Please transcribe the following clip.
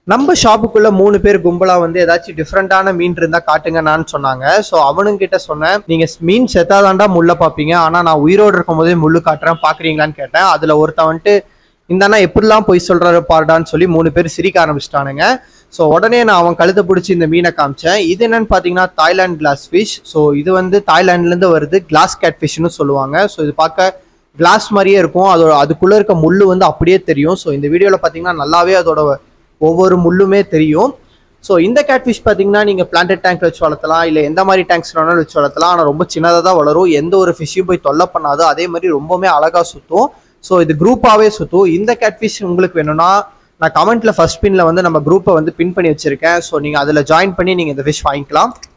நம்ம ஷாப்புக்குள்ள மூணு பேர் கும்பலா வந்து ஏதாச்சும் டிஃப்ரெண்டான மீன் இருந்தா காட்டுங்கன்னு சொன்னாங்க ஸோ அவனுங்க கிட்ட சொன்னேன் நீங்க மீன் செத்தாதாண்டா முள்ள பாப்பீங்க ஆனா நான் உயிரோடு இருக்கும் போதே முள்ளு காட்டுறேன் பாக்குறீங்களான்னு கேட்டேன் அதுல ஒருத்தன் வந்துட்டு இந்த அண்ணா எப்படிலாம் போய் சொல்றாரு பாருடான்னு சொல்லி மூணு பேர் சிரிக்க ஆரம்பிச்சிட்டானுங்க ஸோ உடனே நான் அவன் கழுத்தை பிடிச்சி இந்த மீனை காமிச்சேன் இது என்னன்னு பார்த்தீங்கன்னா தாய்லாந்து கிளாஸ் ஃபிஷ் ஸோ இது வந்து தாய்லாந்துலேருந்து வருது கிளாஸ் கேட் ஃபிஷ்னு சொல்லுவாங்க ஸோ இது பார்க்க கிளாஸ் மாதிரியே இருக்கும் அதோட அதுக்குள்ளே இருக்க முள்ளு வந்து அப்படியே தெரியும் ஸோ இந்த வீடியோவில் பார்த்தீங்கன்னா நல்லாவே அதோட ஒவ்வொரு முள்ளுமே தெரியும் ஸோ இந்த கேட்ஃபிஷ் பார்த்தீங்கன்னா நீங்கள் பிளான்டட் டேங்க் வச்சு வளர்த்தலாம் இல்லை எந்த மாதிரி டேங்க்ஸ் வேணாலும் வச்சு வளர்த்தலாம் ஆனால் ரொம்ப சின்னதாக தான் வளரும் எந்த ஒரு ஃபிஷ்ஷையும் போய் தொல்லை பண்ணாது அதே மாதிரி ரொம்பவுமே அழகாக சுற்றும் ஸோ இது குரூப்பாகவே சுற்றும் இந்த கேட்ஃபிஷ் உங்களுக்கு வேணும்னா நான் கமெண்ட்ல ஃபர்ஸ்ட் பின்ல வந்து நம்ம குரூப்பை வந்து பின் பண்ணி வச்சிருக்கேன் ஸோ நீங்கள் அதில் ஜாயின் பண்ணி நீங்கள் இந்த ஃபிஷ் வாங்கிக்கலாம்